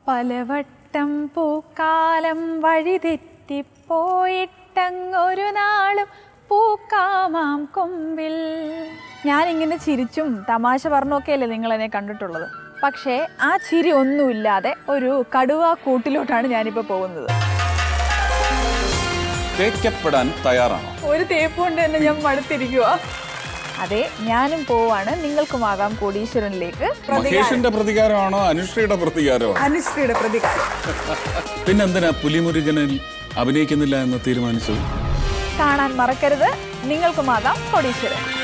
പലവട്ടം പൂക്കാലം വഴിതെറ്റിപ്പോയിട്ടങ്ങൊരു നാളും പൂക്കാമാം കൊമ്പിൽ ഞാനിങ്ങനെ ചിരിച്ചും തമാശ പറഞ്ഞൊക്കെയല്ലേ നിങ്ങൾ എന്നെ കണ്ടിട്ടുള്ളത് പക്ഷേ ആ ചിരി ഒന്നുമില്ലാതെ ഒരു കടുവ കൂട്ടിലോട്ടാണ് ഞാനിപ്പോൾ പോകുന്നത് തേക്കപ്പെടാൻ തയ്യാറാണോ ഒരു തേപ്പ് കൊണ്ട് തന്നെ ഞാൻ മടുത്തിരിക്കുക അതെ ഞാനും പോവാണ് നിങ്ങൾക്കുമാകാം കോടീശ്വരനിലേക്ക് മഹേഷിന്റെ പ്രതികാരമാണോ അനുശ്രീയുടെ പ്രതികാരമാണോ അനുശ്രീയുടെ പ്രതികാരം പിന്നെന്തിനാ പുലിമുരുകനിൽ അഭിനയിക്കുന്നില്ല എന്ന് തീരുമാനിച്ചത് കാണാൻ മറക്കരുത് നിങ്ങൾക്കുമാകാം കോടീശ്വരൻ